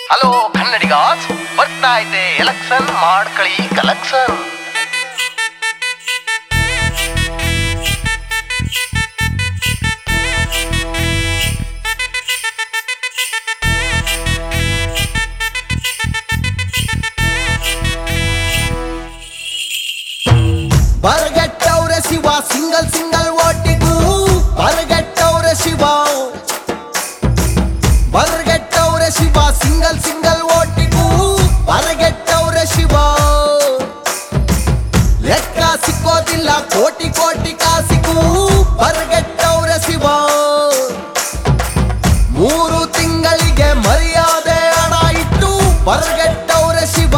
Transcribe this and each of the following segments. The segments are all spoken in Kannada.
ಹಲೋ ಕನ್ನಡಿಗಾಸ್ ಬರ್ತಾ ಇದೆ ಎಲೆಕ್ಷನ್ ಮಾಡ್ಕಳಿ ಕಲೆಕ್ಷನ್ ಬರಗಟ್ಟವ್ರೆ ಶಿವ ಸಿಂಗಲ್ ಸಿಂಗಲ್ ಓಟಿಗೂ ಬರಗಟ್ಟವ್ರೆ ಶಿವ ಬರಗಟ್ಟವ್ರೆ ಶಿವ ಸಿಂಗಲ್ ಸಿಂಗಲ್ ಓಟಿಗೂ ಬರಗಟ್ಟವ್ರೆ ಶಿವ ಲೆಕ್ಕ ಸಿಕ್ಕೋದಿಲ್ಲ ಕೋಟಿ ಕೋಟಿ ಕಾಸಿಗೂ ಬರಗಟ್ಟವ್ರೆ ಶಿವ ಮೂರು ತಿಂಗಳಿಗೆ ಮರ್ಯಾದೆ ಹಣ ಇಟ್ಟು ಬರಗಟ್ಟವ್ರೆ ಶಿವ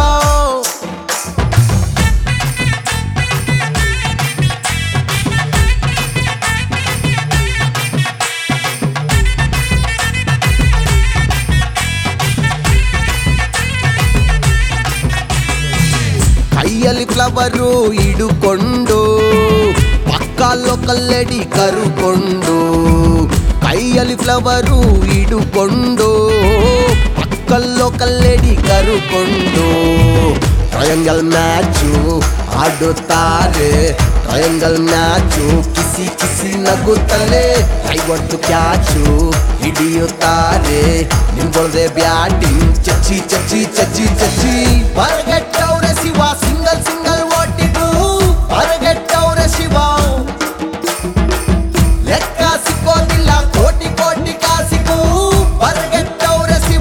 ಕೈಯಲ್ಲಿ ಫ್ಲವರು ಹಿಡುಕೊಂಡು ಪಕ್ಕ ಲೋಕಲ್ಲೆಡಿ ಕರುಕೊಂಡು ಕೈಯಲ್ಲಿ ಫ್ಲವರು ಹಿಡುಕೊಂಡು ಪಕ್ಕ ಲೋಕಲ್ಲೆಡಿ ಕರುಕೊಂಡು ಟ್ರಯಾಂಗಲ್ ಮ್ಯಾಚು ಆಡುತ್ತಾರೆ ಟ್ರಯಾಂಗಲ್ ಮ್ಯಾಚು ಕಿಸಿ ಕಿಸಿ ನಗುತ್ತಲೇ ಕೈ ಒಟ್ಟು ಕ್ಯಾಚು ಹಿಡಿಯುತ್ತಾರೆ ನಿಮ್ಗೊಳ್ದೆ ಬ್ಯಾಟಿಂಗ್ ಚಚ್ಚಿ ಚಚ್ಚಿ ಚಚ್ಚಿ ಚಚ್ಚಿ ಬರಗೆಟ್ಟವ್ರೆ ಶಿವ ಸಿಂಗಲ್ ಸಿಂಗಲ್ ಓಟಿಗೂ ಬರಗೆಟ್ಟವ್ರೆ ಶಿವ ಲೆಕ್ಕ ಸಿಕ್ಕೋದಿಲ್ಲ ಕೋಟಿ ಕೋಟಿ ಕಾಸಿಗೂ ಬರಗೆಟ್ಟವ್ರೆ ಶಿವ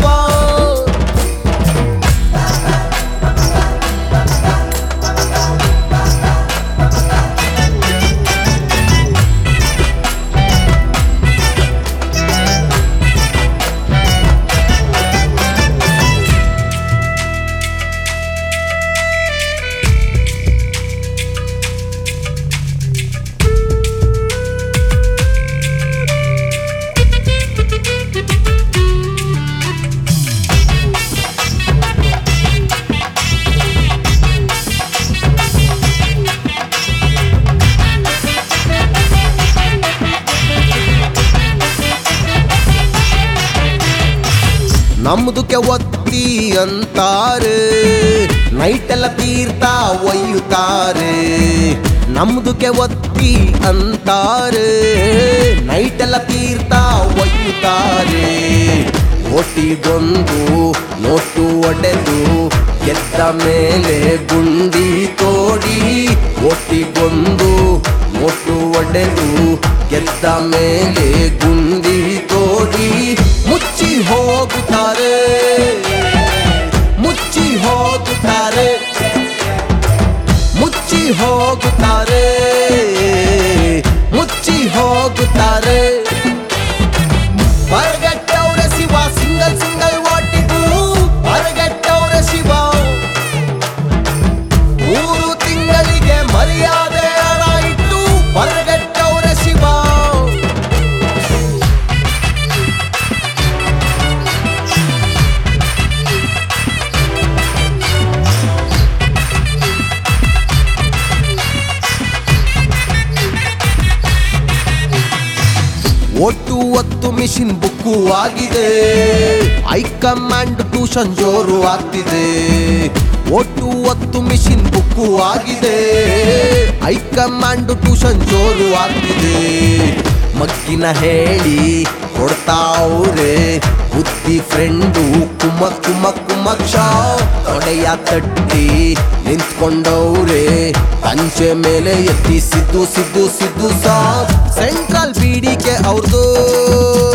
ನಮ್ದುಕ್ಕೆ ಒತ್ತಿ ಅಂತಾರೆ ನೈಟೆಲ್ಲ ತೀರ್ಥ ಒಯ್ಯುತ್ತಾರೆ ನಮ್ದುಕ್ಕೆ ಒತ್ತಿ ಅಂತಾರೆ ನೈಟೆಲ್ಲ ತೀರ್ಥ ಒಯ್ಯುತ್ತಾರೆ ಒಟ್ಟಿಗೊಂದು ನೋಟು ಒಡೆದು ಗೆದ್ದ ಮೇಲೆ ಗುಂಡಿ ತೋಡಿ ಒಟ್ಟಿಗೊಂದು ನೋಟು ಒಡೆದು ಗೆದ್ದ ಮೇಲೆ ಗುಂಡಿ ತೋಡಿ ಮುಚ್ಚಿ ಹೋಗುತ್ತಾರೆ ಮುಚ್ಚಿ ಹೋಗುತ್ತಾರೆ ಮುಚ್ಚಿ ಹೋಗುತ್ತಾರೆ ಮುಚ್ಚಿ ಹೋಗುತ್ತಾರೆ ಬರಗಟ್ಟವ್ರೆ ಶಿವ ಸಿಂಗಲ್ ಸಿಂಗಲ್ ಓಟಿಗೂ ಬರಗಟ್ಟವ್ರೆ ಶಿವ ಮೂರು ತಿಂಗಳಿಗೆ ಮರ್ಯಾದೆ ಹಣ ಇಟ್ಟು ಬರಗಟ್ಟವ್ರೆ ಶಿವ ಒಟ್ಟು ಒತ್ತು ಮಿಷಿನ್ ಬುಕ್ಕು ಆಗಿದೆ ಹೈಕಮಾಂಡ್ ಟ್ಯೂಷನ್ ಜೋರು ಆಗ್ತಿದೆ ಒಟ್ಟು ಒತ್ತು ಮಿಷಿನ್ ಬುಕ್ಕು ಆಗಿದೆ ಹೈಕಮಾಂಡ್ ಟ್ಯೂಷನ್ ಜೋರು ಆಗ್ತಿದೆ ಮಗ್ಗಿನ ಹೇಳಿ ಕೊಡ್ತಾವ್ರೆ ಬುದ್ಧಿ ಫ್ರೆಂಡು ಕುಮ ಕುಮ ಕುಮಕ್ಷ ತೊಡೆಯ ತಟ್ಟಿ ನಿಂತ್ಕೊಂಡವ್ರೆ ಪಂಚೆ ಮೇಲೆ ಎತ್ತಿ ಸಿದ್ದು ಸಿದ್ದು ಸಿದ್ದು ಸಾ ಸೆಂಟ್ರಲ್ ಬಿಡಿಕೆ ಅವ್ರದ್ದು